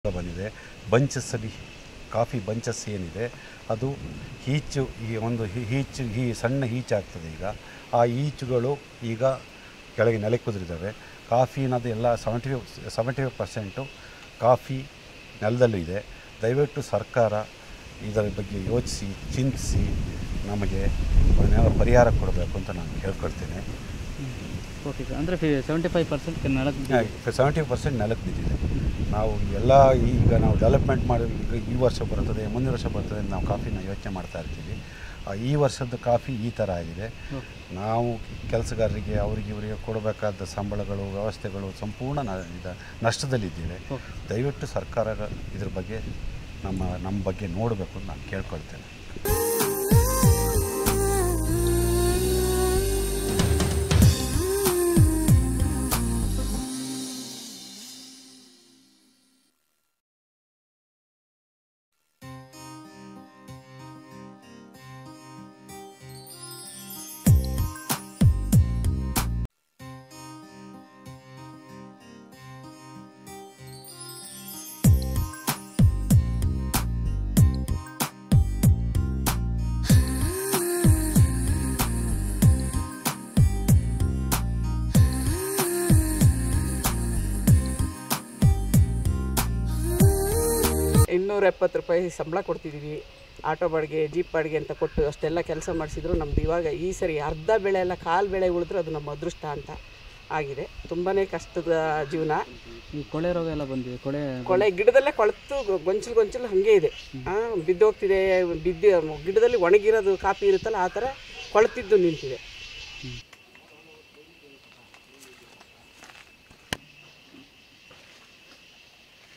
ಬಂದಿದೆ ಬಂಚಸ್ಸಲ್ಲಿ coffee bunches ಏನಿದೆ ಅದು ಈಚು ಈ ಒಂದು ಹಿ- ಈಚು ಈ ಸಣ್ಣ ಈಚಾಗ್ತದೆ ಈಗ ಆ ಈಚುಗಳು ಈಗ ಕೆಳಗೆ ನೆಲೆ ಕುದುರಿದ್ದಾವೆ ಕಾಫಿನದು ಎಲ್ಲ seventy seventy five percent coffee ನೆಲದಲ್ಲೂ ಇದೆ ದಯವಿಟ್ಟು ಸರ್ಕಾರ ಇದರ ಬಗ್ಗೆ ಯೋಚಿಸಿ ಚಿಂತಿಸಿ ನಮಗೆ ಏನಾದ್ರು ಪರಿಹಾರ ಕೊಡಬೇಕು ಅಂತ ನಾನು ಕೇಳ್ಕೊಳ್ತೇನೆ ಓಕೆ ಸರ್ ಅಂದರೆ ಸೆವೆಂಟಿ ಫೈವ್ ಪರ್ಸೆಂಟ್ ನೆಲಕ್ಕೆ ಸೆವೆಂಟಿ ಪರ್ಸೆಂಟ್ ನೆಲಕ್ಕೆ ಬಿದ್ದಿದೆ ನಾವು ಎಲ್ಲ ಈಗ ನಾವು ಡೆವಲಪ್ಮೆಂಟ್ ಮಾಡಿ ಈಗ ಈ ವರ್ಷ ಬರ್ತದೆ ಮುಂದಿನ ವರ್ಷ ಬರ್ತದೆ ಅಂತ ನಾವು ಕಾಫಿನ ಯೋಚನೆ ಮಾಡ್ತಾ ಇರ್ತೀವಿ ಆ, ಈ ವರ್ಷದ ಕಾಫಿ ಈ ಥರ ಆಗಿದೆ ನಾವು ಕೆಲಸಗಾರರಿಗೆ ಅವರಿಗೆ ಇವರಿಗೆ ಕೊಡಬೇಕಾದ ಸಂಬಳಗಳು ವ್ಯವಸ್ಥೆಗಳು ಸಂಪೂರ್ಣ ನ ಇದ ನಷ್ಟದಲ್ಲಿದ್ದೇವೆ ಓಕೆ ದಯವಿಟ್ಟು ಸರ್ಕಾರ ಇದ್ರ ಬಗ್ಗೆ ನಮ್ಮ ನಮ್ಮ ಬಗ್ಗೆ ನೋಡಬೇಕು ಅಂತ ನಾನು ಕೇಳ್ಕೊಳ್ತೇನೆ ಇನ್ನೂರ ಎಪ್ಪತ್ತು ರೂಪಾಯಿ ಸಂಬಳ ಕೊಡ್ತಿದ್ದೀವಿ ಆಟೋ ಬಾಡಿಗೆ ಜೀಪ್ ಬಾಡಿಗೆ ಅಂತ ಕೊಟ್ಟು ಅಷ್ಟೆಲ್ಲ ಕೆಲಸ ಮಾಡಿಸಿದ್ರು ನಮ್ದು ಇವಾಗ ಈ ಸರಿ ಅರ್ಧ ಬೆಳೆ ಎಲ್ಲ ಕಾಲು ಬೆಳೆ ಉಳಿದ್ರೆ ಅದು ನಮ್ಮ ಅದೃಷ್ಟ ಅಂತ ಆಗಿದೆ ತುಂಬಾ ಕಷ್ಟದ ಜೀವನ ಈ ಕೊಳೆ ರೋಗ ಎಲ್ಲ ಬಂದಿದೆ ಕೊಳೆ ಕೊಳೆ ಗಿಡದಲ್ಲೇ ಕೊಳೆತು ಗೊ- ಗೊಂಚಲು ಗೊಂಚಲು ಹಾಗೆ ಇದೆ ಬಿದ್ದೋಗ್ತಿದೆ ಬಿದ್ದು ಗಿಡದಲ್ಲಿ ಒಣಗಿರೋದು ಕಾಪಿ ಇರುತ್ತಲ್ಲ ಆ ಥರ ಕೊಳೆತಿದ್ದು ನಿಂತಿದೆ